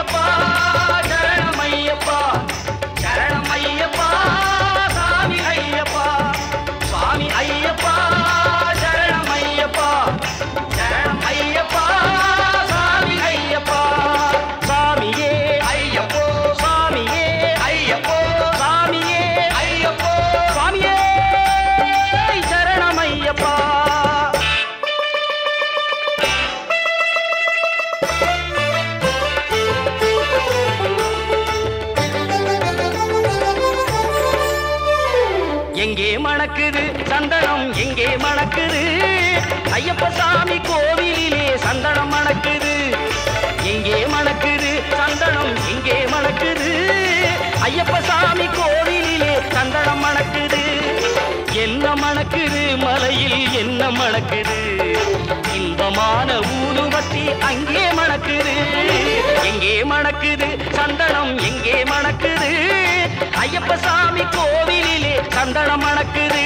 ஐயப்பா சரணம் ஐயப்பா சரணம் ஐயப்பா சாமி ஐயப்பா சுவாமி ஐயப்பா சரணம் ஐயப்பா சரணம் ஐயப்பா சாமி ஐயப்பா சாமியே ஐயப்போ சாமியே ஐயப்போ சாமியே ஐயப்போ சுவாமியே சரணம் ஐயப்பா எங்கே மணக்குது சந்தனம் எங்கே மணக்குது ஐயப்ப சாமி கோவிலிலே சந்தனம் மணக்குது எங்கே மணக்குது சந்தனம் எங்கே மணக்குது ஐயப்ப சாமி கோவிலிலே சந்தனம் மணக்குது என்ன மணக்குது மலையில் என்ன மணக்குது இன்பமான ஊதுவத்தி அங்கே மணக்குது எங்கே மணக்குது சந்தனம் எங்கே மணக்குது ஐயப்ப சாமி கோவிலிலே சந்தனம் மணக்குது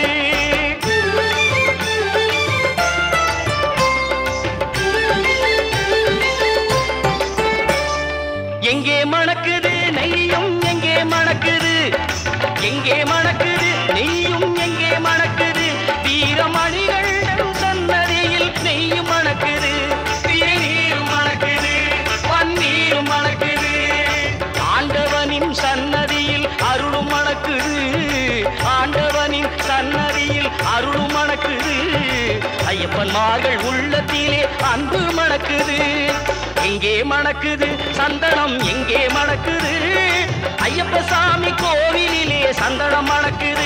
எங்கே மணக்குது நெய்யும் எங்கே மணக்குது எங்கே மணக்குது நெய்யும் எங்கே மணக்குது வீரமணிகள் சன்னதியில் நெய்யும் மணக்குது திருநீரும் மணக்குது பன்னீரும் மணக்குது ஆண்டவனின் சன்னதியில் அருளும் மணக்குது ஆண்டவனின் சன்னதியில் அருளும் மணக்குது ஐயப்பன்மார்கள் உள்ளத்திலே அன்பு மணக்குது எங்கே மணக்குது சந்தனம் எங்கே மணக்குது ஐயப்ப சாமி கோவிலிலே சந்தனம் மணக்குது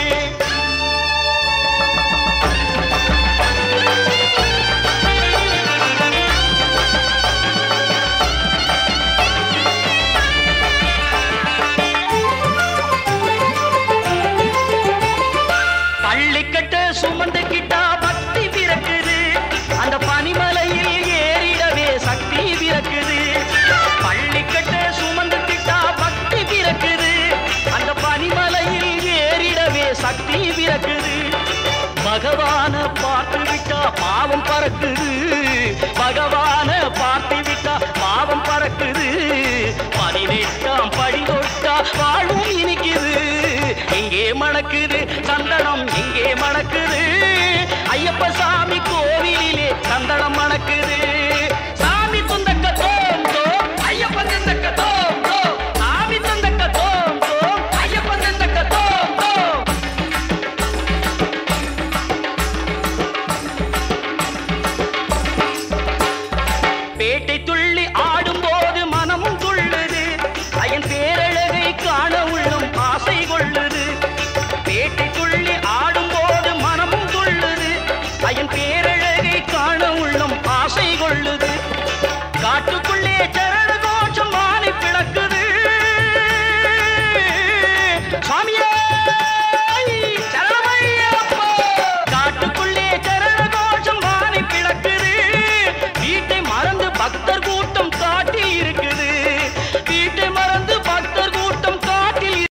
பள்ளிக்கட்ட சுமந்துக்கிட்டா பக்தி பிறக்குது அந்த பனிமலையில் ஏறிடவே சக்தி பிறக்குது பள்ளிக்கட்ட சுமந்துக்கிட்டா பக்தி பிறக்குது அந்த பனிமலையில் ஏறிடவே சக்தி பிறக்குது பகவான பார்த்து விட்டா பாவம் பறக்குது பகவான பார்த்து விட்டா பாவம் பறக்குது பதினெட்டாம் படி தொட்டா வாழும் இனிக்குது எங்கே மணக்குது சந்தனம் எங்கே மணக்குது ஐயப்ப சாமி கோவிலிலே சந்தனம் மணக்குது சாமி துந்தக்க தோம் தோம் ஐயப்ப தந்தக்க தோம் தோம் சாமி தந்தக்க தோம் தோம் ஐயப்ப தந்தக்க தோம் தோம் பேட்டை துள்ளி ஆடும்போது மனமும் துள்ளுது அயன் பேரழகை காண உள்ளும் ஆசை கொள்ளுது பேட்டை துள்ளி ஆடும்போது மனமும் துள்ளுது அயன் பேரழகை காண உள்ளும் ஆசை கொள்ளுது காட்டுக்குள்ளே சரண கோஷம் வானை பிளக்குது சுவாமியே